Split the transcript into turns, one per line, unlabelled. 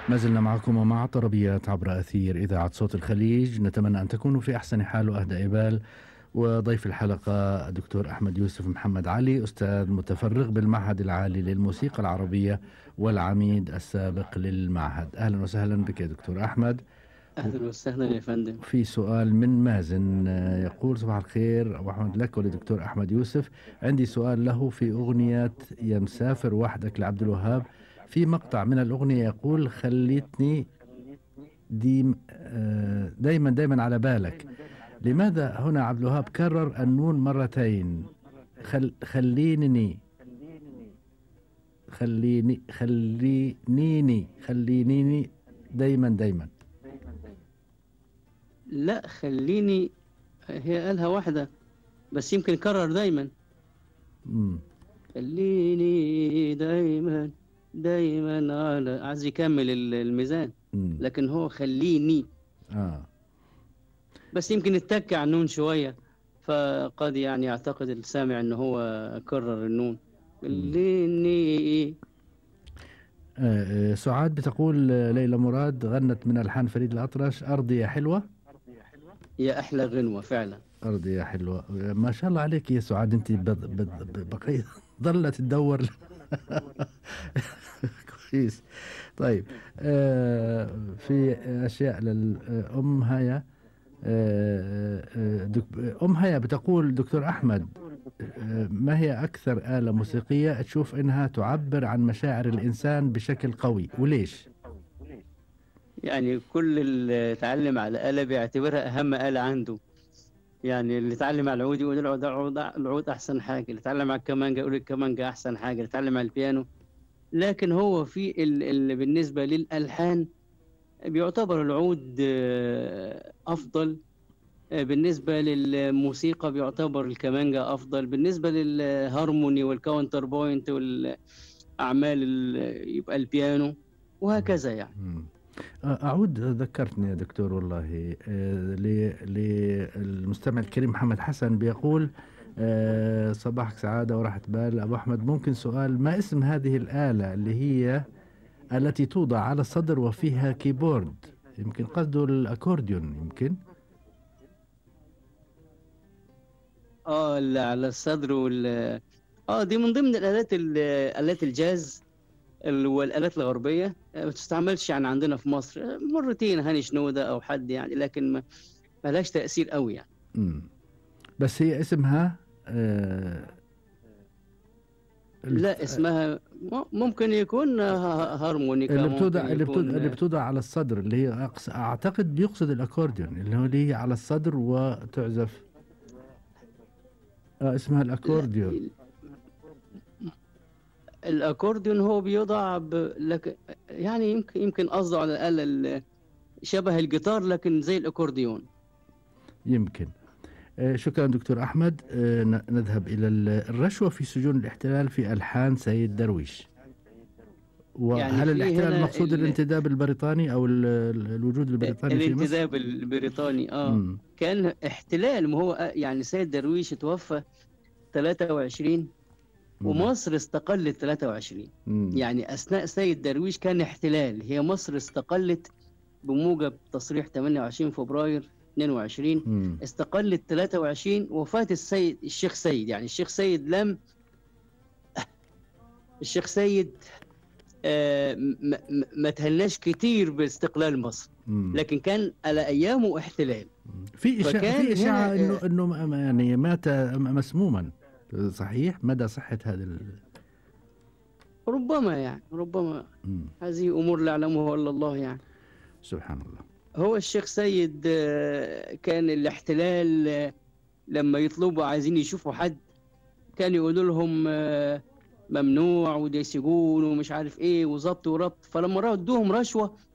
ما زلنا معكم ومع طربيات عبر أثير إذاعة صوت الخليج نتمنى أن تكونوا في أحسن حال وأهدى إبال وضيف الحلقة الدكتور أحمد يوسف محمد علي أستاذ متفرغ بالمعهد العالي للموسيقى العربية والعميد السابق للمعهد أهلا وسهلا بك يا دكتور أحمد
اهلا وسهلا يا فندم
في سؤال من مازن آه، يقول صباح الخير ابو احمد لك ولدكتور احمد يوسف عندي سؤال له في اغنيه يا مسافر وحدك لعبد الوهاب في مقطع من الاغنيه يقول خليتني ديم آه، دايما دايما على بالك لماذا هنا عبد الوهاب كرر النون مرتين خل خليني خليني خلينيني خلينيني دايما دايما
لا خليني هي قالها واحدة بس يمكن كرر دايما
مم.
خليني دايما دايما على عايز يكمل ال- الميزان
مم.
لكن هو خليني
اه
بس يمكن اتك على النون شوية فقد يعني يعتقد السامع ان هو كرر النون خليني
آه، آه، سعاد بتقول آه، ليلى مراد غنت من ألحان فريد الأطرش أرضي يا حلوة
يا احلى غنوة فعلا
أرضي يا حلوة آه، ما شاء الله عليك يا سعاد أنت بض- بض- بقيت ظلت تدور كويس طيب آه، في أشياء للأم هيا آه، آه، دك- أم هيا بتقول دكتور أحمد آه، ما هي أكثر آلة موسيقية تشوف إنها تعبر عن مشاعر الإنسان بشكل قوي وليش؟
يعني كل اللي اتعلم على آلة بيعتبرها أهم آلة عنده يعني اللي اتعلم على العود يقول العود العود العود أحسن حاجة اللي اتعلم على الكمانجا يقول الكمانجا أحسن حاجة اللي اتعلم على البيانو لكن هو في ال... ال... بالنسبة للألحان بيعتبر العود آه، أفضل آه، بالنسبة للموسيقى بيعتبر الكمانجا أفضل بالنسبة للهارموني والكاونتر بوينت والأعمال ال- يبقى البيانو وهكذا يعني
مم. آه، أعود ذكرتني يا دكتور والله آه، ل- للمستمع الكريم محمد حسن بيقول آه، صباحك سعادة وراحة بال أبو أحمد ممكن سؤال ما اسم هذه الآلة اللي هي التي توضع على الصدر وفيها كيبورد يمكن قصده الأكورديون يمكن
اه اللي على الصدر وال اه دي من ضمن الالات ال- الات الجاز ال- والالات الغربيه آه، ما تستعملش يعني عندنا في مصر آه، مرتين هاني شنوده او حد يعني لكن ما ما لهاش تاثير قوي يعني
مم. بس هي اسمها آه،
لا اسمها م- ممكن يكون ه- هارمونيكا
اللي
ممكن
بتوضع اللي
يكون-
بتوضع اللي بتوضع على الصدر اللي هي أقص- اعتقد بيقصد الاكورديون اللي هو اللي هي على الصدر وتعزف آه اسمها الاكورديون
الاكورديون هو بيوضع ب... لك يعني يمكن يمكن قصده على الاله ال- شبه الجيتار لكن زي الاكورديون
يمكن آه شكرا دكتور احمد آه ن- نذهب الى ال- الرشوه في سجون الاحتلال في الحان سيد درويش وهل
يعني في
الاحتلال
هنا
المقصود
ال-
الانتداب البريطاني او ال- ال- الوجود البريطاني في مصر؟
الانتداب البريطاني اه
مم.
كان احتلال ما هو يعني سيد درويش توفى 23 ومصر استقلت 23
مم.
يعني اثناء سيد درويش كان احتلال هي مصر استقلت بموجب تصريح 28 فبراير 22
مم.
استقلت 23 وفاة السيد الشيخ سيد يعني الشيخ سيد لم الشيخ سيد آه، م- م- ما تهناش كتير باستقلال مصر
مم.
لكن كان على ايامه احتلال
في إشاعة
فكان
في إشاعة
هنا-
إنه إنه م- يعني مات م- مسموما صحيح مدى صحة هذا ال...
ربما يعني ربما
مم.
هذه امور لا يعلمها الا الله يعني
سبحان الله
هو الشيخ سيد آه، كان الاحتلال آه، لما يطلبوا عايزين يشوفوا حد كان يقولوا لهم آه، ممنوع وده سجون ومش عارف ايه وظبط وربط فلما ردوهم رشوه